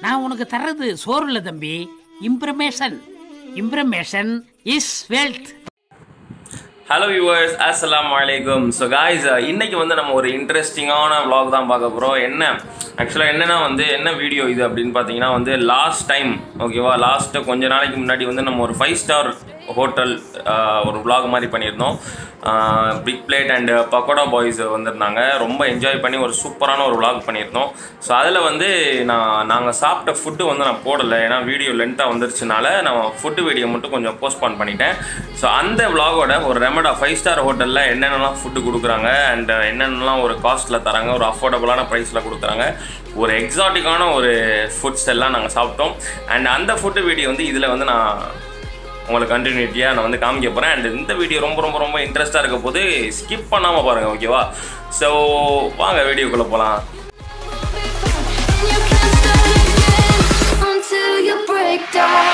நான் உனக்கு தர்றது சோறு இல்ல தம்பி information information is wealth hello viewers அஸ்ஸலாமு அலைக்கும் ஸோ காய்ஸ் இன்னைக்கு வந்து நம்ம ஒரு இன்ட்ரெஸ்டிங்கான vlog தான் பார்க்க போகிறோம் என்ன ஆக்சுவலாக என்னென்னா வந்து என்ன வீடியோ இது அப்படின்னு பார்த்தீங்கன்னா வந்து லாஸ்ட் டைம் ஓகேவா லாஸ்ட்டு கொஞ்ச நாளைக்கு முன்னாடி வந்து நம்ம ஒரு ஃபைவ் ஸ்டார் ஹோட்டல் ஒரு vlog மாதிரி பண்ணியிருந்தோம் big plate and Pakoda boys வந்திருந்தாங்க ரொம்ப என்ஜாய் பண்ணி ஒரு சூப்பரான ஒரு vlog பண்ணியிருந்தோம் ஸோ அதில் வந்து நான் நாங்கள் சாப்பிட்ட ஃபுட்டு வந்து நான் போடலை ஏன்னா வீடியோ லென்த்தாக வந்துருச்சுனால நான் ஃபுட்டு வீடியோ மட்டும் கொஞ்சம் போஸ்ட்பான் பண்ணிட்டேன் ஸோ அந்த vlog-ஓட ஒரு ரெமடா ஃபைவ் ஸ்டார் ஹோட்டலில் என்னென்னலாம் ஃபுட்டு கொடுக்குறாங்க அண்ட் என்னென்னலாம் ஒரு காஸ்ட்டில் தராங்க ஒரு அஃபோர்டபுளான ப்ரைஸில் கொடுக்குறாங்க ஒரு எக்ஸாட்டிக்கான ஒரு ஃபுட்ஸ் எல்லாம் நாங்கள் சாப்பிட்டோம் அண்ட் அந்த ஃபுட்டு வீடியோ வந்து இதில் வந்து நான் உங்களுக்கு கண்டினியூட்டியாக நான் வந்து காமிக்க போகிறேன் அண்ட் இந்த வீடியோ ரொம்ப ரொம்ப ரொம்ப இன்ட்ரெஸ்ட்டாக இருக்க போது ஸ்கிப் பண்ணாமல் பாருங்கள் ஓகேவா ஸோ வாங்க வீடியோக்குள்ளே போகலாம் You can't start again until you break down.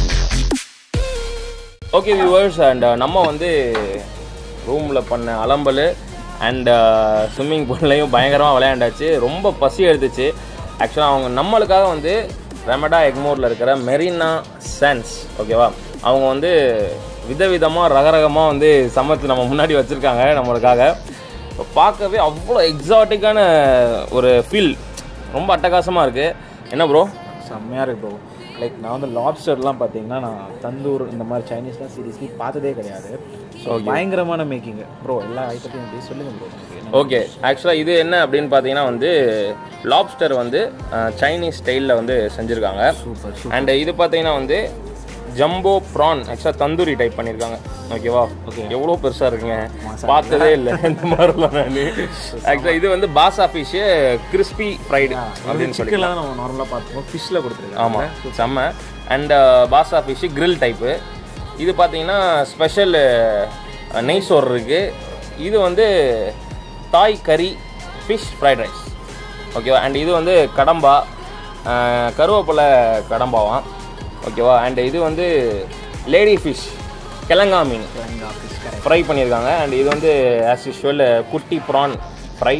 Okay viewers and நம்ம வந்து ரூமில் பண்ண அலம்பல் அண்ட் ஸ்விம்மிங் பூல்லையும் பயங்கரமாக விளையாண்டாச்சு ரொம்ப பசி எடுத்துச்சு ஆக்சுவலாக அவங்க நம்மளுக்காக வந்து ரெமடா எக்மோரில் இருக்கிற மெரினா சென்ஸ் ஓகேவா அவங்க வந்து விதவிதமாக ரகரகமாக வந்து சமைச்சு நம்ம முன்னாடி வச்சுருக்காங்க நம்மளுக்காக இப்போ பார்க்கவே அவ்வளோ எக்ஸாட்டிக்கான ஒரு ஃபீல் ரொம்ப அட்டகாசமாக இருக்குது என்ன ப்ரோ செம்மையாக இருக்கு ப்ரோ லைக் நான் வந்து லாப்ஸ்டர்லாம் பார்த்தீங்கன்னா நான் தந்தூர் இந்த மாதிரி சைனீஸ்லாம் சீரியஸ்லி பார்த்ததே கிடையாது ஸோ பயங்கரமான மேக்கிங் ப்ரோ எல்லா ஐட்டத்தையும் எப்படி சொல்லுங்கள் ப்ரோ ஓகே ஆக்சுவலாக இது என்ன அப்படின்னு பார்த்தீங்கன்னா வந்து லாப்ஸ்டர் வந்து சைனீஸ் ஸ்டைலில் வந்து செஞ்சுருக்காங்க சூப்பர் அண்ட் இது பார்த்தீங்கன்னா வந்து ஜம்போ ப்ரான் ஆக்சுவலாக தந்தூரி டைப் பண்ணியிருக்காங்க ஓகேவா ஓகே எவ்வளோ பெருசாக இருக்குங்க பார்த்ததே இல்லை இந்த மாதிரிலாம் நான் ஆக்சுவலாக இது வந்து பாசா ஃபிஷ்ஷு கிறிஸ்பி ஃப்ரைடு அப்படின்னு சொல்லி சிக்கன்லாம் நம்ம நார்மலாக பார்த்துப்போம் ஃபிஷ்ஷில் கொடுத்துருக்காங்க ஆமாம் செம்ம அண்ட் பாசா ஃபிஷ்ஷு grill டைப்பு இது பார்த்தீங்கன்னா ஸ்பெஷல் நெய் சோறு இருக்குது இது வந்து Thai curry fish fried rice ஓகேவா அண்ட் இது வந்து கடம்பா அஹ், கருவேப்பிலை கடம்பாவாம் ஓகேவா அண்ட் இது வந்து லேடி ஃபிஷ் கிழங்கா மீன் ஃப்ரை பண்ணியிருக்காங்க அண்ட் இது வந்து ஆஸ் யூஷுவல் குட்டி ப்ரான் ஃப்ரை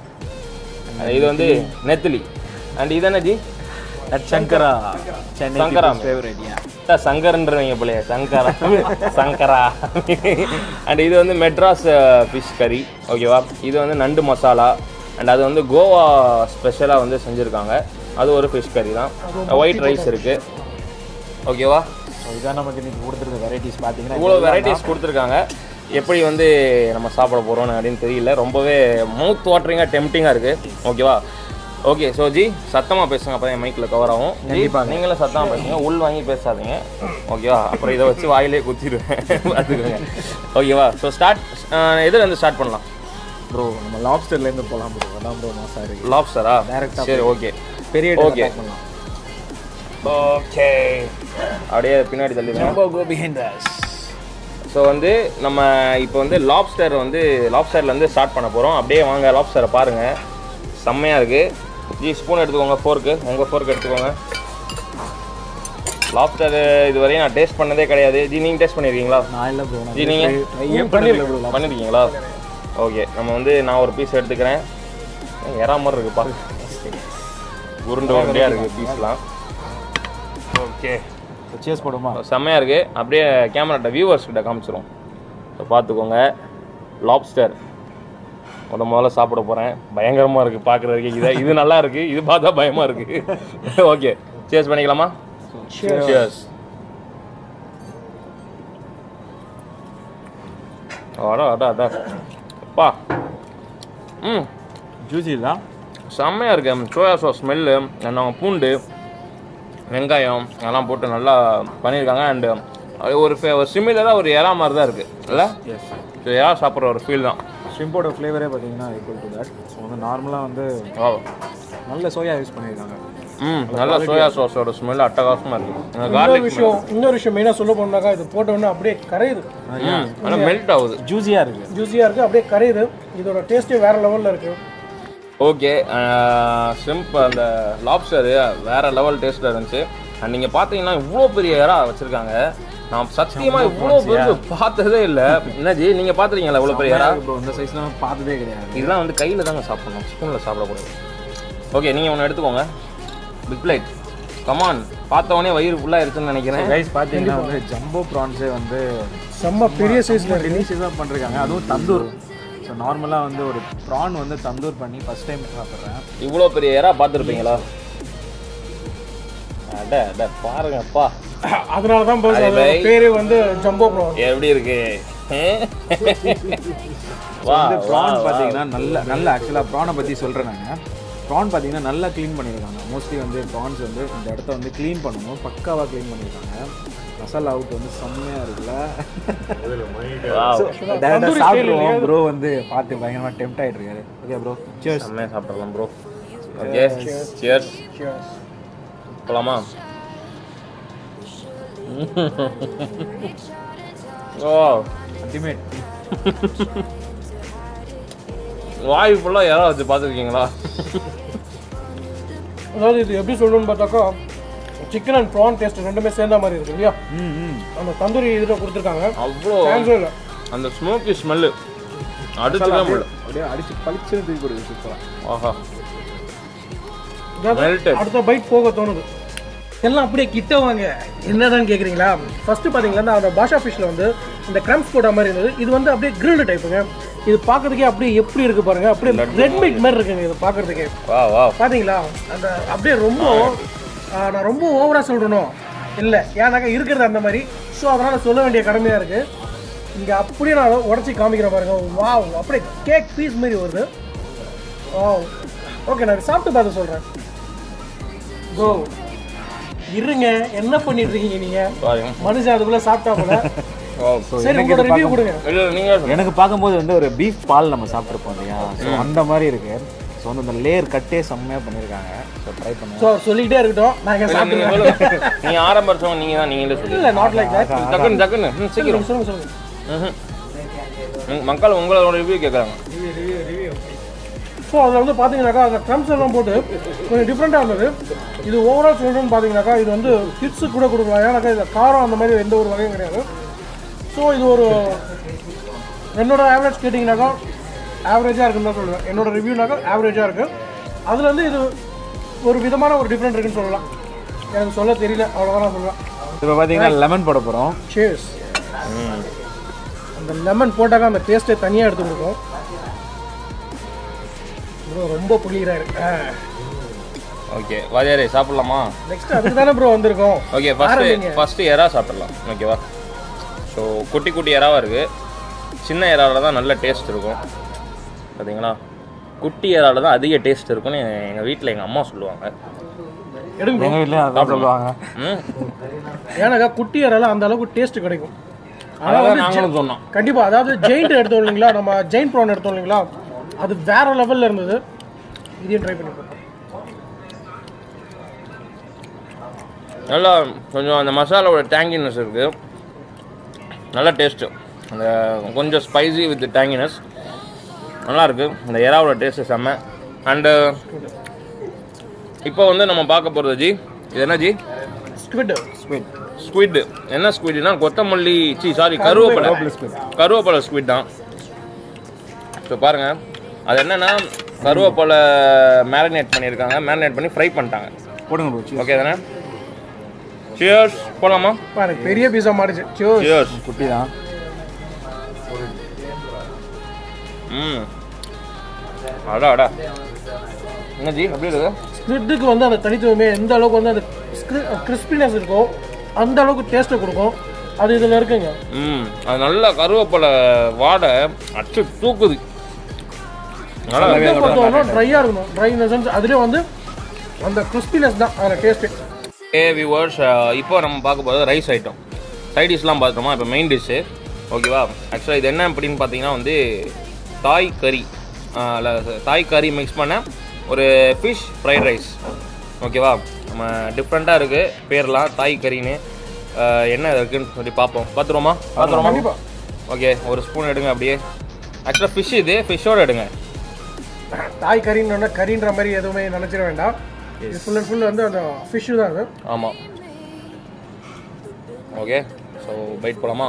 இது வந்து நெத்திலி அண்ட் இது என்ன ஜி சங்கரா சென்னை சங்கரா ஃபேவரட் யா அதான் சங்கர்ன்றவங்க போலயே சங்கரா சங்கரா அண்ட் இது வந்து மெட்ராஸ் ஃபிஷ் கறி ஓகேவா இது வந்து நண்டு மசாலா அண்ட் அது வந்து கோவா ஸ்பெஷலாக வந்து செஞ்சுருக்காங்க அது ஒரு ஃபிஷ் கறி தான் ஒயிட் ரைஸ் இருக்குது ஓகேவா ஸோ இதான் நமக்கு இன்னைக்கு கொடுத்துருக்க வெரைட்டிஸ் பார்த்தீங்கன்னா இவ்வளோ வெரைட்டிஸ் கொடுத்துருக்காங்க எப்படி வந்து நம்ம சாப்பிட போகிறோம் அப்படின்னு தெரியல ரொம்பவே மவுத் வாட்டரிங்காக டெம்டிங்காக இருக்குது ஓகேவா ஓகே ஸோ ஜி சத்தமாக பேசுங்க அப்போ என் மைக்கில் கவர் ஆகும் கண்டிப்பாக நீங்களும் சத்தமாக பேசுங்க உள் வாங்கி பேசாதீங்க ஓகேவா அப்புறம் இதை வச்சு வாயிலே குத்திடுவேன் பார்த்துக்கோங்க ஓகேவா ஸோ ஸ்டார்ட் எதில் வந்து ஸ்டார்ட் பண்ணலாம் ப்ரோ நம்ம லாப்ஸ்டர்லேருந்து போகலாம் ப்ரோ அதான் ப்ரோ மாசா இருக்கு லாப்ஸ்டரா Direct ஆ சரி ஓகே பெரிய Okay. ஓகே பண்ணலாம் ஓகே அப்படியே பின்னாடி தள்ளிடுங்க jumbo go behind thus so வந்து நம்ம இப்போ வந்து லாப்ஸ்டர் வந்து லாப்ஸ்டர்லேருந்து ஸ்டார்ட் பண்ண போகிறோம் அப்படியே வாங்க லாப்ஸ்டரை பாருங்கள் செம்மையாக இருக்குது ஜி ஸ்பூன் எடுத்துக்கோங்க ஃபோர்க்கு உங்கள் ஃபோர்க் எடுத்துக்கோங்க லாப்ஸ்டர் இதுவரையும் நான் டேஸ்ட் பண்ணதே கிடையாது ஜி நீங்கள் டேஸ்ட் பண்ணியிருக்கீங்களா நான் இல்லை ப்ரோ ஜி நீங்கள் ட்ரையே பண்ணல ப்ரோ பண்ணியிருக்கீங்களா ஓகே நம்ம வந்து நான் ஒரு பீஸ் எடுத்துக்கிறேன் எறா மாதிரி இருக்குப்பா உருண்டை உருண்டையாக இருக்குது பீஸ்லாம் ஓகே சேஸ் போடுமா செம்மையாக இருக்குது அப்படியே கேமராட்ட வியூவர்ஸ் கிட்ட காமிச்சிரும் ஸோ பார்த்துக்கோங்க லாப்ஸ்டர் முத முதல்ல சாப்பிட போகிறேன் பயங்கரமாக இருக்குது பார்க்குறதுக்கு இது இது நல்லா இருக்குது இது பார்த்தா பயமாக இருக்குது ஓகே சேஸ் பண்ணிக்கலாமா Cheers. அடா அடா அடா அப்பா ம் ஜூசி தான் செம்மையாக இருக்கு சோயா சாஸ் ஸ்மெல்லு நாங்கள் பூண்டு வெங்காயம் அதெல்லாம் போட்டு நல்லா பண்ணியிருக்காங்க அண்டு ஒரு ஃபே- ஒரு சிமிலராக ஒரு இறா மாதிரி தான் இருக்குது இல்லை எஸ் ஸோ இறா சாப்பிட்ற ஒரு ஃபீல் தான் ஷ்ரிம்போட ஃப்ளேவரே பார்த்தீங்கன்னா ஈக்குவல் டு தட் ஸோ வந்து நார்மலாக வந்து ஓ நல்ல சோயா யூஸ் பண்ணியிருக்காங்க ம் நல்லா சோயா சாஸோட ஸ்மெல் அட்டகாசமாக இருக்குது இன்னொரு கார்லிக் விஷயம் இன்னொரு விஷயம் மெயினாக சொல்ல போனாக்கா இது போட்ட உடனே அப்படியே கரையுது ம் ஆனால் மெல்ட் ஆகுது ஜூஸியாக இருக்குது ஜூஸியாக இருக்குது அப்படியே கரையுது இதோட டேஸ்ட்டே வேற லெவலில் இருக்குது ஓகே ஷ்ரிம்ப் அந்த லாப்ஸ்டரு வேற லெவல் டேஸ்ட்டில் இருந்துச்சு அண்ட் நீங்கள் பார்த்தீங்கன்னா இவ்வளோ பெரிய இறா வச்சுருக்காங்க நான் சத்தியமாக இவ்வளோ பெரிய பார்த்ததே இல்லை என்னஜி நீங்கள் பார்த்துருக்கீங்களா இவ்வளோ பெரிய இறா ப்ரோ இந்த சைஸ்லாம் பார்த்ததே கிடையாது இதெல்லாம் வந்து கையில் தாங்க சாப்பிடணும் ஸ்பூனில் சாப்பிடக்கூடாது ஓகே நீங்கள் ஒன்று எடுத்துக்கோங்க பிக் பிளேட் கமான் பார்த்தவொடனே வயிறு ஃபுல்லாக இருக்குன்னு நினைக்கிறேன் கைஸ் பார்த்தீங்கன்னா வந்து ஜம்போ ப்ரான்ஸே வந்து செம்ம பெரிய சைஸ்ல இருக்கு டெலிஷியஸாக பண்ணிருக்காங்க அதுவும் தந்தூர் ஸோ நார்மலாக வந்து ஒரு ப்ரான் வந்து தந்தூர் பண்ணி ஃபஸ்ட் டைம் சாப்பிட்றேன் இவ்வளோ பெரிய இறா பார்த்துருப்பீங்களா அட அட பாருங்கப்பா அதனால தான் boss அதே அதோட மாதிரி- பேரே வந்து ஜம்போ ப்ரான் எப்படி இருக்கு வா வந்து வா, ப்ரான் வா. பார்த்தீங்கன்னா நல்ல நல்ல ஆக்சுவலாக ப்ரானை பற்றி சொல்கிறேன் நாங்கள் ப்ரான் பார்த்தீங்கன்னா நல்லா க்ளீன் பண்ணியிருக்காங்க மோஸ்ட்லி வந்து ப்ரான்ஸ் வந்து இந்த இடத்த வந்து க்ளீன் பண்ணணும் பக்காவாக க்ளீன் பண்ணியிருக்காங்க மசாலா அவுட் வந்து செம்மையாக இருக்குல்ல Wow. டேரக்டாக சாப்பிடுவோம் ப்ரோ வந்து பார்த்து பயங்கரமாக டெம்ட் ஆகிட்டு இருக்காரு ஓகே ப்ரோ சியர்ஸ் செம்மையா சாப்பிடலாம் ப்ரோ ஓகே சியர்ஸ் போலாமா ஓ அல்டிமேட் வாய் ஃபுல்லாக யாராவது வச்சு பார்த்துருக்கீங்களா அதாவது இது எப்படி சொல்லணும்னு பார்த்தாக்கா சிக்கன் அண்ட் ப்ரான் டேஸ்ட் ரெண்டுமே சேர்ந்த மாதிரி இருக்கு இல்லையா ம் ம் அந்த தந்தூரி இதில் கொடுத்துருக்காங்க அவ்வளோ சான்ஸே இல்லை அந்த ஸ்மோக்கி ஸ்மெல்லு அடிச்சுக்கவே முடியல அப்படியே அடிச்சு பளிச்சுன்னு தூக்கி கொடுக்குது சூப்பராக ஆஹா இதாவது Melted. அடுத்த பைட் போக தோணுது எல்லாம் அப்படியே கிட்ட வாங்க என்னதான் கேக்குறீங்களா ஃபர்ஸ்ட் பாத்தீங்கன்னா அந்த பாஷா ஃபிஷ்ல வந்து இந்த கிரம்ஸ் போட்ட மாதிரி இருந்தது இது வந்து அப்படியே கிரில்டு டைப்புங்க இது பார்க்கறதுக்கே அப்படியே எப்படி இருக்கு பாருங்க அப்படியே ரெட் மீட் மாதிரி இருக்குங்க இது பார்க்கறதுக்கே வா வா பாத்தீங்களா அந்த அப்படியே ரொம்ப ஆ, நான் ரொம்ப ஓவரா சொல்றணும் இல்லை ஏன்னாக்கா இருக்கிறது அந்த மாதிரி ஸோ அதனால சொல்ல வேண்டிய கடமையா இருக்கு இங்க அப்படியே நான் உடச்சி காமிக்கிறேன் பாருங்க வாவ் அப்படியே கேக் பீஸ் மாதிரி வருது வாவ் ஓகே நான் சாப்பிட்டு பார்த்து சொல்றேன் கோ இருங்க என்ன பண்ணிட்டு இருக்கீங்க நீங்க பாருங்க மனுஷன் அதுக்குள்ள சாப்பிட்டா போல ஓ சரி உங்களோட ரிவ்யூ கொடுங்க இல்லை நீங்கள் எனக்கு பார்க்கும்போது வந்து ஒரு பீஃப் பால் நம்ம சாப்பிட்ருப்போம் இல்லையா ஸோ அந்த மாதிரி இருக்கு ஸோ வந்து அந்த லேயர் கட்டே செம்மையாக பண்ணியிருக்காங்க ஸோ ட்ரை பண்ணுங்க ஸோ சொல்லிக்கிட்டே இருக்கட்டும் நாங்கள் நீங்க சாப்பிடுவோம் சொல்லுங்க. நீங்க ஆரம்பிச்சவங்க நீங்க தான் நீங்களே சொல்லுங்க இல்லை நாட் லைக் தட் டக்குன்னு டக்குன்னு ம், சீக்கிரம் சொல்லுங்க சொல்லுங்க ம்ஹும். ம், மக்கள் உங்களோட ரிவ்யூ கேட்குறாங்க ஸோ அதில் வந்து பார்த்தீங்கன்னாக்கா அந்த க்ரம்ஸ் எல்லாம் போட்டு கொஞ்சம் டிஃப்ரெண்ட்டாக இருந்தது இது ஓவரால் சொல்லணும்னு பார்த்தீங்கன்னாக்கா இது வந்து கிட்ஸுக்கு கூட கொடுக்கலாம் ஏன்னாக்கா இதில் காரம் அந்த மாதிரி எந்த ஒரு வகையும் கிடையாது ஸோ இது ஒரு என்னோட ஆவரேஜ் கேட்டிங்கனாக்கா ஆவரேஜாக இருக்குன்னு தான் சொல்லுவேன் என்னோட ரிவ்யூனாக்கா ஆவரேஜாக இருக்குது அதில் வந்து இது ஒரு விதமான ஒரு டிஃப்ரெண்ட் இருக்குன்னு சொல்லலாம் எனக்கு சொல்ல தெரியல அவ்வளோதான் நான் சொல்லுவேன் இப்போ பார்த்தீங்கன்னா லெமன் போட போகிறோம் சேஸ் அந்த லெமன் போட்டாக்கா அந்த டேஸ்ட்டே தனியாக எடுத்து கொடுக்கும் ப்ரோ ரொம்ப புளிகிறாரு ஓகே வாதியாரே சாப்பிடலாமா நெக்ஸ்ட் அதுக்கு தானே ப்ரோ வந்திருக்கோம் ஓகே ஃபஸ்ட்டு ஆரம்பிங்க. ஃபஸ்ட்டு எறா சாப்பிடலாம் ஓகேவா ஸோ குட்டி குட்டி எறாவாக இருக்குது சின்ன எறாவில் தான் நல்ல டேஸ்ட் இருக்கும் பார்த்தீங்களா குட்டி எறாவில் தான் அதிக டேஸ்ட் இருக்கும்னு எங்கள் வீட்டில் எங்கள் அம்மா சொல்லுவாங்க எடுங்க bro. எங்கள் வீட்லேயும் அதான் சொல்லுவாங்க ம் ஏன்னாக்கா குட்டி இறால அந்த அளவுக்கு டேஸ்ட் கிடைக்கும் ஆனா அதான் வந்து நாங்களும் சொன்னோம் கண்டிப்பா அதாவது ஜெயிண்ட் எடுத்தோம் இல்லைங்களா நம்ம ஜெயிண்ட் ப்ரான் எடுத்தோம் இல்லைங்களா அது வேற லெவல்ல இருந்தது இதையும் ட்ரை பண்ணி பார்ப்போம் நல்லா கொஞ்சம் அந்த மசாலாவோட டேங்கினஸ் இருக்குது நல்ல டேஸ்ட்டு அந்த கொஞ்சம் ஸ்பைசி வித் டேங்கினஸ் நல்லா இருக்கு அந்த எறாவோட டேஸ்ட்டு செம்ம அண்டு இப்போ வந்து நம்ம பார்க்க போகிறது ஜி இது என்ன ஜி ஸ்குவிட் ஸ்வீட் ஸ்குவிட் என்ன ஸ்குவிட்னா கொத்தமல்லி சி சாரி கருவேப்பிலை கருவேப்பிலை ஸ்குவிட் தான் ஸோ பாருங்க அது என்னன்னா கருவேப்பிலை மேரினேட் பண்ணியிருக்காங்க மேரினேட் பண்ணி ஃப்ரை பண்ணிட்டாங்க போடுங்க ப்ரோ ஓகே தானே சியர்ஸ் போலாமா பாருங்க பெரிய பீஸா மாறிச்சு Cheers. சியர்ஸ் குட்டி தான் ம் அடா அடா என்ன ஜி அப்படி இருக்கு ஸ்குவிட்டுக்கு வந்து அந்த தனித்துவமே எந்த அளவுக்கு வந்து அந்த கிறிஸ்பினஸ் இருக்கோ அந்த அளவுக்கு டேஸ்ட்டை கொடுக்கும் அது இதில் இருக்குங்க ம் அது நல்ல கருவேப்பிலை வாடை அச்சு தூக்குது நல்லா இதை பொறுத்தவரை ட்ரையாக இருக்கணும் ட்ரை இந்த சென்ஸ் அதுலேயே வந்து அந்த கிறிஸ்பினஸ் தான் அதில் டேஸ்ட்டு ஏ வியூவர்ஸ் இப்போ நம்ம பார்க்க போகிறது ரைஸ் ஐட்டம் சைட் டிஷ்லாம் பார்த்தோமா இப்போ மெயின் டிஷ்ஷு ஓகேவா ஆக்சுவலாக இது என்ன அப்படின்னு பார்த்தீங்கன்னா வந்து தாய் கறி இல்லை தாய் கறி மிக்ஸ் பண்ண ஒரு ஃபிஷ் ஃப்ரைட் ரைஸ் ஓகேவா நம்ம டிஃப்ரெண்ட்டாக இருக்குது பேர்லாம் தாய் கறின்னு ஆஹ் என்ன இருக்குன்னு சொல்லி பார்ப்போம் பார்த்துருவோமா பார்த்துருவோமா கண்டிப்பா. ஓகே ஒரு ஸ்பூன் எடுங்க அப்படியே ஆக்சுவலாக ஃபிஷ் இது ஃபிஷ்ஷோட எடுங்க தாய் கறின்னு கறின்ற மாதிரி எதுவுமே நினச்சிட வேண்டாம் இது ஃபுல் அண்ட் ஃபுல் வந்து அந்த ஃபிஷ்ஷு தான் அது ஆமாம் ஓகே ஸோ பைட் போலாமா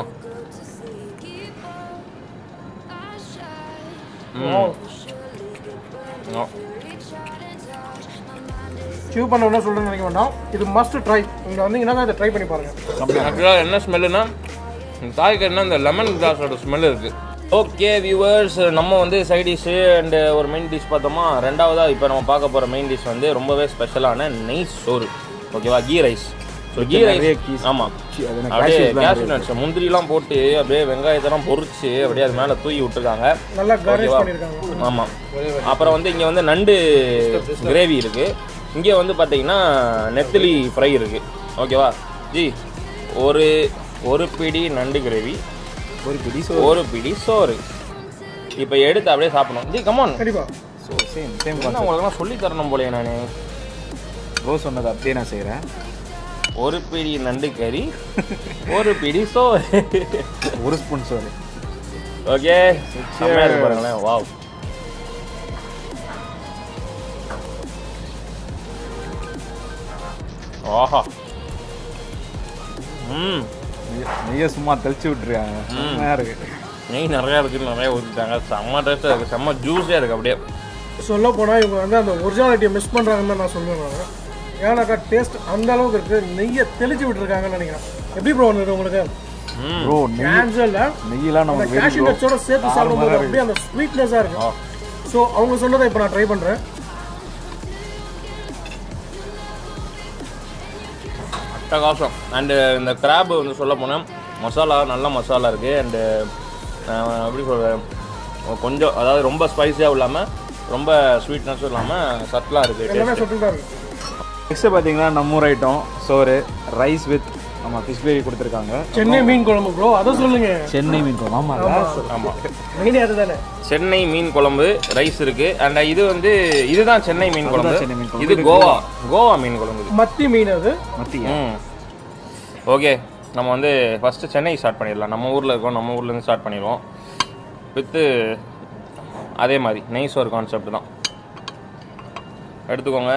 ம் ஆ. ஸ்டியூ பண்ண உடனே சொல்கிறேன்னு நினைக்க வேண்டாம் இது மஸ்ட் ட்ரை இங்கே வந்தீங்கன்னா இதை ட்ரை பண்ணி பாருங்கள் ஆக்சுவலாக என்ன ஸ்மெல்லுனா காய்கறினா இந்த லெமன் கிராஸோட ஸ்மெல் இருக்கு ஓகே வியூவர்ஸ் நம்ம வந்து சைட் டிஷ்ஷு அண்டு ஒரு மெயின் டிஷ் பார்த்தோமா ரெண்டாவதாக இப்போ நம்ம பார்க்க போகிற மெயின் டிஷ் வந்து ரொம்பவே ஸ்பெஷலான நெய் சோறு ஓகேவா கீ ரைஸ் ஸோ கீ நிறைய ரைஸ் keys. ஆமாம் சி- அது எனக்கு அப்படியே cashews தான் கேஷ்யூ நட்ஸ் முந்திரிலாம் போட்டு அப்படியே வெங்காயத்தெல்லாம் பொரிச்சு அப்படியே அது மேலே தூக்கி விட்டுருக்காங்க நல்லா கார்னிஷ் ஓகேவா? பண்ணியிருக்காங்க ஆமாம் அப்புறம் வந்து இங்கே வந்து நண்டு கிரேவி இருக்கு இங்கே வந்து பார்த்தீங்கன்னா நெத்திலி ஃப்ரை இருக்கு ஓகேவா ஜி ஒரு ஒரு பிடி நண்டு கிரேவி ஒரு பிடி ஒரு பிடி சோறு இப்போ எடுத்து அப்படியே சாப்பிடணும் ஜி கமான் கண்டிப்பாக ஸோ சேம் சேம் என்ன உங்களுக்குலாம் சொல்லி தரணும் போலயே நான் ப்ரோ சொன்னதை அப்படியே நான் செய்கிறேன் ஒரு பிடி நண்டு கறி ஒரு பிடி சோறு ஒரு ஸ்பூன் சோறு ஓகே செம்மையா இருக்கு பாருங்களேன் வாவ் ஆஹா ம் நெய்ய- நெய்யை சும்மா தெளிச்சு விட்டுருக்காங்க செம்மையா இருக்கு நெய் நிறையா இருக்குது நிறைய ஊற்றிட்டாங்க செம்ம டேஸ்ட்டாக இருக்குது செம்ம ஜூஸியாக இருக்குது அப்படியே சொல்ல போனால் இவங்க வந்து அந்த ஒரிஜினாலிட்டியை மிஸ் பண்ணுறாங்கன்னு தான் நான் சொல்லுவேன் நான். ஏன்னாக்கா டேஸ்ட் அந்த அளவுக்கு இருக்குது நெய்யை தெளிச்சு விட்டுருக்காங்கன்னு நினைக்கிறேன் எப்படி ப்ரோ வந்தது உங்களுக்கு ப்ரோ நெய் கேன்சல்ல நெய்யெல்லாம் அந்த நமக்கு வெரி கேஷ்யூ நட்ஸோட சேர்த்து சாப்பிடும்போது அப்படியே அந்த ஸ்வீட்னஸாக இருக்கு ஸோ அவங்க சொன்னதை இப்போ நான் ட்ரை பண்ணுறேன் அட்டகாசம் அண்டு இந்த கிராப் வந்து சொல்ல போனால் மசாலா நல்ல மசாலா இருக்குது அண்டு எப்படி சொல்கிறேன் கொஞ்சம் அதாவது ரொம்ப ஸ்பைஸியாக இல்லாமல் ரொம்ப ஸ்வீட்னஸும் இல்லாமல் சட்டலாக இருக்குது எல்லாமே சொல்லிட்டு தான் இருக்கு நெக்ஸ்ட் பார்த்தீங்கன்னா நம்ம ஊர் ஐட்டம் சோறு ரைஸ் வித் நம்ம ஃபிஷ் கிரேவி கொடுத்துருக்காங்க சென்னை மீன் குழம்பு ப்ரோ அதை சொல்லுங்க சென்னை மீன் குழம்பு ஆமாம் ஆமாம் மெயினே அதுதானே சென்னை மீன் குழம்பு ரைஸ் இருக்கு அண்ட் இது வந்து இதுதான் சென்னை மீன் குழம்பு சென்னை மீன் குழம்பு. இது கோவா கோவா மீன் குழம்பு இது. மத்தி மீன் அது மத்தியா ம் ஓகே நம்ம வந்து ஃபஸ்ட்டு சென்னை ஸ்டார்ட் பண்ணிடலாம் நம்ம ஊரில் இருக்கோம் நம்ம ஊர்லேருந்து ஸ்டார்ட் பண்ணிடுவோம் வித்து அதே மாதிரி நெய் சோறு கான்செப்ட் தான் எடுத்துக்கோங்க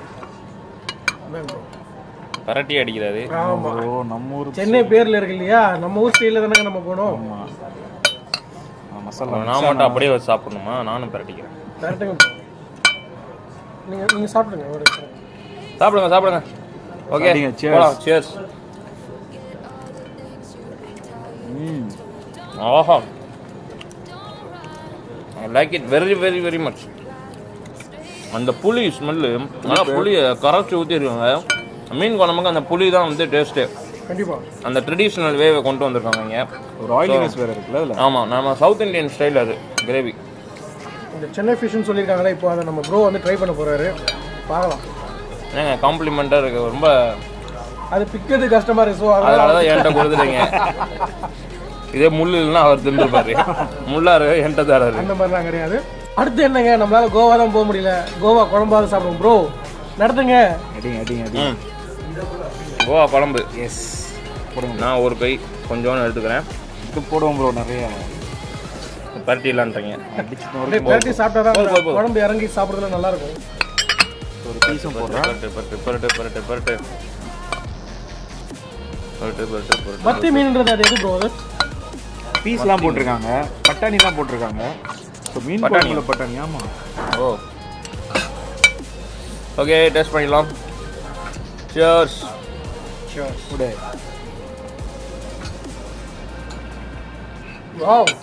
பரட்டி அடிக்கிறாரு ஆமா ஓ நம்ம ஊர் சென்னை பேர்ல இருக்கு இல்லையா நம்ம ஊர் ஸ்டைல தானே நம்ம போனோம் ஆ, மசாலா நான் மட்டும் அப்படியே வச்சு சாப்பிடணுமா நானும் பரட்டிக்கிறேன் கரெக்டாக நீங்க நீங்க சாப்பிடுங்க ஒரு நிமிஷம். சாப்பிடுங்க சாப்பிடுங்க ஓகே சாப்பிடுங்க, cheers. போலாம் சியர்ஸ் ம் ஆஹா I like it very very very much அந்த புளி ஸ்மெல்லு நல்லா புளியை கரைச்சி ஊற்றிருக்காங்க மீன் குழம்புக்கு அந்த புளி தான் வந்து டேஸ்ட்டு கண்டிப்பா அந்த ட்ரெடிஷ்னல் வேவை கொண்டு வந்திருக்காங்க இங்கே ஒரு ஆயிலினஸ் வேறு இருக்குல்ல அதில் ஆமாம் நம்ம சவுத் இந்தியன் ஸ்டைல் அது கிரேவி இந்த சென்னை ஃபிஷ்னு சொல்லியிருக்காங்களே இப்போ அதை நம்ம ப்ரோ வந்து ட்ரை பண்ண போறாரு பார்க்கலாம் ஏங்க காம்ப்ளிமெண்ட்டாக இருக்கு ரொம்ப அது பிக்கிறது கஷ்டமா இருக்கு ஸோ அதனால அதனால தான் என்கிட்ட கொடுத்துட்டீங்க இதே முள் இல்லைன்னா அவர் தின்றுப்பாரு முள்ளாரு என்கிட்ட தராரு அந்த மாதிரிலாம் கிடையாது அடுத்து என்னங்க நம்மளால கோவா தான் போக முடியல கோவா குழம்பாவது சாப்பிடுவோம் ப்ரோ நடத்துங்க அடிங்க அடிங்க அடிங்க ம் கோவா குழம்பு எஸ் போடுங்க நான் ஒரு கை கொஞ்சோன்னு எடுத்துக்கிறேன் இது போடுவோம் ப்ரோ நிறைய பரட்டிடலான்றீங்க அடிச்சு அப்படியே பிரட்டி சாப்பிட்டா தான் போதும், போதும். குழம்பு இறங்கி சாப்பிடுறதுல நல்லா இருக்கும் ஒரு பீஸும் போடுறேன் பரட்டு பரட்டு பரட்டு பரட்டு பரட்டு பரட்டு பரட்டு பரட்டு மத்தி மீன்ன்றது அது எது ப்ரோ அது பீஸ்லாம் போட்டிருக்காங்க பட்டாணி தான் போட்டிருக்காங்க ஸோ மீன் பட்டாணி. குழம்புல பட்டாணி ஆமாம் ஓ ஓகே டெஸ்ட் பண்ணிடலாம் சியர்ஸ் கூட வாவ்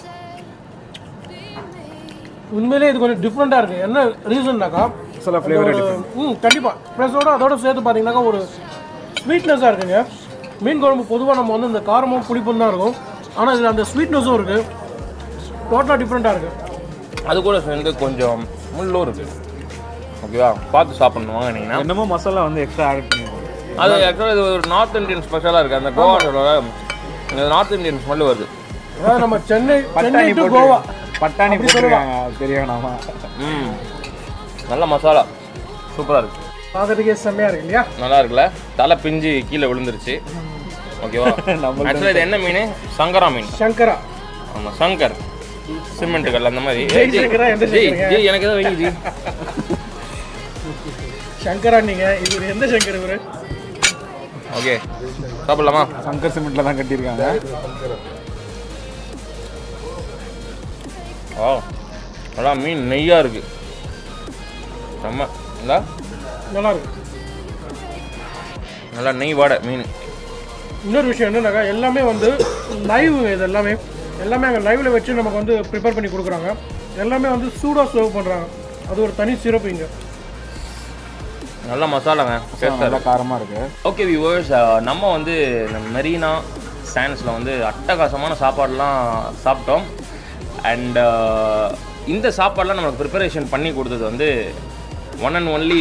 உண்மையிலே இது கொஞ்சம் டிஃப்ரெண்ட்டாக இருக்குது என்ன ரீசன்னாக்கா மசாலா ஃப்ளேவர் எடுக்கும் ம் கண்டிப்பாக ப்ளஸோட அதோட சேர்த்து பார்த்தீங்கன்னாக்கா ஒரு ஸ்வீட்னஸாக இருக்குங்க மீன் குழம்பு பொதுவாக நம்ம வந்து இந்த காரமும் புளிப்பும் தான் இருக்கும் ஆனால் இதில் அந்த ஸ்வீட்னஸும் இருக்குது டோட்டலாக டிஃப்ரெண்ட்டாக இருக்குது அது கூட சேர்ந்து கொஞ்சம் முள்ளும் இருக்கு ஓகேவா பார்த்து சாப்பிடணும் வாங்கினீங்கன்னா என்னமோ மசாலா வந்து எக்ஸ்ட்ரா ஆட் பண்ணிடுவோம் அது ஆக்சுவலாக இது ஒரு நார்த் இந்தியன் ஸ்பெஷலாக இருக்குது அந்த கோவாவோட இந்த நார்த் இந்தியன் ஸ்மெல் வருது அதாவது நம்ம சென்னை சென்னை பட்டாணி டு போட்டு கோவா பட்டாணி அப்படி போட்டிருக்காங்க தெரியும் நாம ம் நல்ல மசாலா சூப்பராக இருக்கு பார்க்கறதுக்கே செம்மையாக இருக்கு இல்லையா நல்லா இருக்குல்ல தலை பிஞ்சு கீழே விழுந்துருச்சு ஓகேவா நம்மள்ட்ட ஆக்சுவலாக இது என்ன மீன் சங்கரா மீன் சங்கரா ஆமாம் சங்கர் சிமெண்ட் கல் அந்த மாதிரி ஜெய் ஏய், ஜெய், சங்கரா, எந்த ஜெய், சங்கருங்க? ஜெய், எனக்கு எதாவது வைங்க ஜி சங்கரா நீங்கள் இவர் எந்த சங்கர் இவர் ஓகே சாப்பிடலாமா சங்கர் சிமெண்ட்ல தான் கட்டியிருக்காங்க ஓ நல்லா மீன் நெய்யாக இருக்கு செம்ம இல்லை நல்லா இருக்கு நல்லா நெய் வாடை மீன் இன்னொரு விஷயம் என்னன்னாக்கா எல்லாமே வந்து லைவ் இது எல்லாமே எல்லாமே அங்கே லைவ்ல வச்சு நமக்கு வந்து ப்ரிப்பேர் பண்ணி கொடுக்குறாங்க எல்லாமே வந்து சூடாக சர்வ் பண்ணுறாங்க அது ஒரு தனி சிறப்பு இங்கே நல்ல மசாலாங்க நல்லா காரமாக இருக்குது ஓகே வியூவர்ஸ் நம்ம வந்து இந்த மெரினா சான்ஸில் வந்து அட்டகாசமான சாப்பாடுலாம் சாப்பிட்டோம் அண்ட் இந்த சாப்பாடுலாம் நமக்கு ப்ரிப்பரேஷன் பண்ணி கொடுத்தது வந்து ஒன் அண்ட் ஒன்லி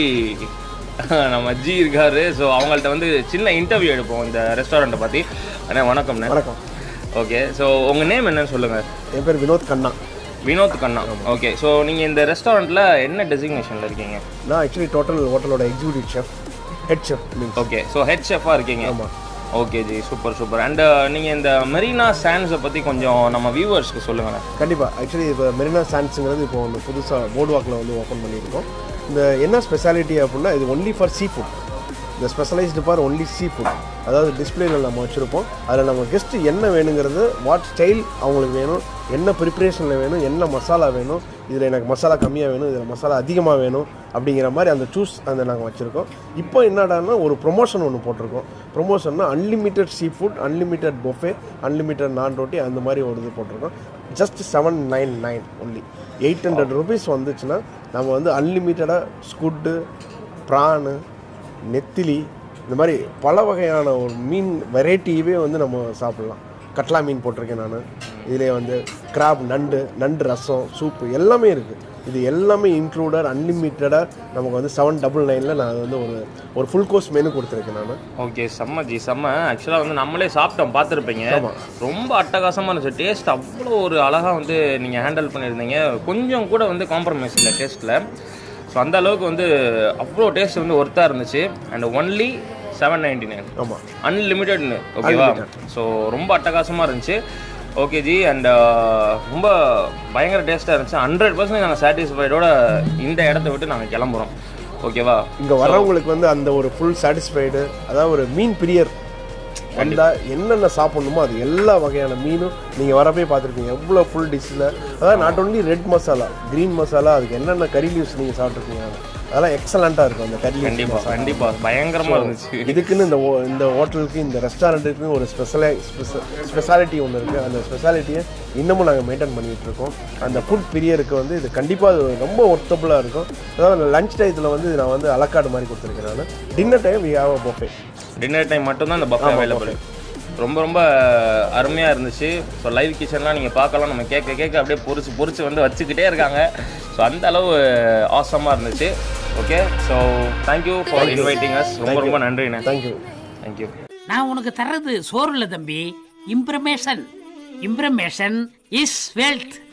நம்ம ஜி இருக்காரு ஸோ அவங்கள்ட்ட வந்து சின்ன இன்டர்வியூ எடுப்போம் இந்த ரெஸ்டாரண்ட்டை பற்றி அண்ணா வணக்கம்ண்ணே வணக்கம் ஓகே ஸோ உங்கள் நேம் என்னன்னு சொல்லுங்கள் என் பேர் வினோத் கண்ணா வினோத் கண்ணா ஓகே ஸோ நீங்கள் இந்த ரெஸ்டாரண்ட்டில் என்ன டெசிக்னேஷனில் இருக்கீங்க நான் ஆக்சுவலி டோட்டல் ஹோட்டலோட executive chef head chef means okay so head ஷெஃபாக இருக்கீங்க ஆமா. Okay ji super super and நீங்கள் இந்த மெரினா சான்ஸை பற்றி கொஞ்சம் நம்ம வியூவர்ஸ்க்கு சொல்லுங்களேன் கண்டிப்பாக ஆக்சுவலி இப்போ மெரினா சான்ஸுங்கிறது இப்போ ஒன்று புதுசாக போர்டு வாக்கில் வந்து ஓப்பன் பண்ணியிருக்கோம் இந்த என்ன ஸ்பெஷாலிட்டி அப்படின்னா இது ஒன்லி ஃபார் சீ ஃபுட் இந்த specialised for only seafood அதாவது டிஸ்பிளேல நம்ம வச்சுருப்போம் அதில் நம்ம கெஸ்ட்டு என்ன வேணுங்கிறது வாட் ஸ்டைல் அவங்களுக்கு வேணும் என்ன ப்ரிப்ரேஷனில் வேணும் என்ன மசாலா வேணும் இதில் எனக்கு மசாலா கம்மியாக வேணும் இதில் மசாலா அதிகமாக வேணும் அப்படிங்கிற மாதிரி அந்த சூஸ் அந்த நாங்கள் வச்சுருக்கோம் இப்போ என்னடான்னா ஒரு ப்ரொமோஷன் ஒன்று போட்டிருக்கோம் ப்ரொமோஷன்னா unlimited seafood unlimited buffet unlimited naan roti அந்த மாதிரி ஒரு இது போட்டிருக்கோம் just seven nine nine only eight hundred rupees வந்துச்சுன்னா நம்ம வந்து அன்லிமிட்டடாக ஸ்குட்டு ப்ரானு நெத்திலி இந்த மாதிரி பல வகையான ஒரு மீன் வெரைட்டியவே வந்து நம்ம சாப்பிட்லாம் கட்லா மீன் போட்டிருக்கேன் நான் இதிலே வந்து கிராப் நண்டு நண்டு ரசம் சூப்பு எல்லாமே இருக்குது இது எல்லாமே இன்க்ளூடட் அன்லிமிட்டடாக நமக்கு வந்து செவன் டபுள் நைனில் நான் வந்து ஒரு ஒரு ஃபுல் கோர்ஸ் மெனு கொடுத்துருக்கேன் நான் ஓகே செம்ம ஜி செம்ம ஆக்சுவலாக வந்து நம்மளே சாப்பிட்டோம் பார்த்துருப்பீங்க ஆமா. ரொம்ப அட்டகாசமாக இருந்துச்சு டேஸ்ட் அவ்வளோ ஒரு அழகாக வந்து நீங்கள் ஹேண்டில் பண்ணியிருந்தீங்க கொஞ்சம் கூட வந்து காம்ப்ரமைஸ் இல்லை டேஸ்ட்டில் ஸோ அந்த அளவுக்கு வந்து அவ்வளோ டேஸ்ட் வந்து ஒர்த்தாக இருந்துச்சு and only seven ninety nine ஆமாம் அன்லிமிட்டட்னு ஓகேவா ஸோ ரொம்ப அட்டகாசமாக இருந்துச்சு ஓகே ஜி அண்ட் ரொம்ப பயங்கர டேஸ்ட்டாக இருந்துச்சு ஹண்ட்ரட் பர்சன்ட் நாங்கள் சாட்டிஸ்ஃபைடோட இந்த இடத்த விட்டு நாங்கள் கிளம்புறோம் ஓகேவா இங்கே வர்றவங்களுக்கு வந்து அந்த ஒரு ஃபுல் சாட்டிஸ்ஃபைடு அதாவது ஒரு மீன் பிரியர் வந்தால் என்னென்ன சாப்பிட்ணுமோ அது எல்லா வகையான மீனும் நீங்கள் வரப்பே பார்த்துருப்பீங்க எவ்வளோ ஃபுல் டிஷ்ஷில் அதாவது not only red masala green masala அதுக்கு என்னென்ன கறி லீவ்ஸ் நீங்கள் சாப்பிட்ருக்கீங்க அதெல்லாம் எக்ஸலண்ட்டாக இருக்கும் அந்த கறி கண்டிப்பாக கண்டிப்பாக பயங்கரமாக இருந்துச்சு இதுக்குன்னு இந்த ஹோ- இந்த ஹோட்டலுக்கு இந்த ரெஸ்டாரண்ட்டுக்கு ஒரு ஸ்பெஷலை ஸ்பெஷாலிட்டி ஒன்று இருக்குது அந்த ஸ்பெஷாலிட்டியை இன்னமும் நாங்கள் மெயின்டைன் பண்ணிகிட்டு இருக்கோம் அந்த ஃபுட் பிரியருக்கு வந்து இது கண்டிப்பாக அது ரொம்ப ஒர்த்தபுளாக இருக்கும் அதாவது லஞ்ச் டயத்தில் வந்து நான் வந்து அலக்காடு மாதிரி கொடுத்துருக்கேன் நான் dinner time we have a buffet dinner time மட்டும்தான் இந்த பஃபே அவைலபிள் ரொம்ப ரொம்ப அருமையாக இருந்துச்சு ஸோ லைவ் கிச்சன்லாம் நீங்கள் பார்க்கலாம் நம்ம கேட்க கேட்க அப்படியே பொரிச்சு பொரிச்சு வந்து வச்சுக்கிட்டே இருக்காங்க ஸோ அந்த அளவு ஆசமாக இருந்துச்சு okay so thank you for inviting us ரொம்ப ரொம்ப நன்றிண்ணே தேங்க்யூ தேங்க்யூ நான் உனக்கு தர்றது சோறு இல்ல தம்பி இம்ப்ரமேஷன் இம்ப்ரமேஷன் இஸ் வெல்த்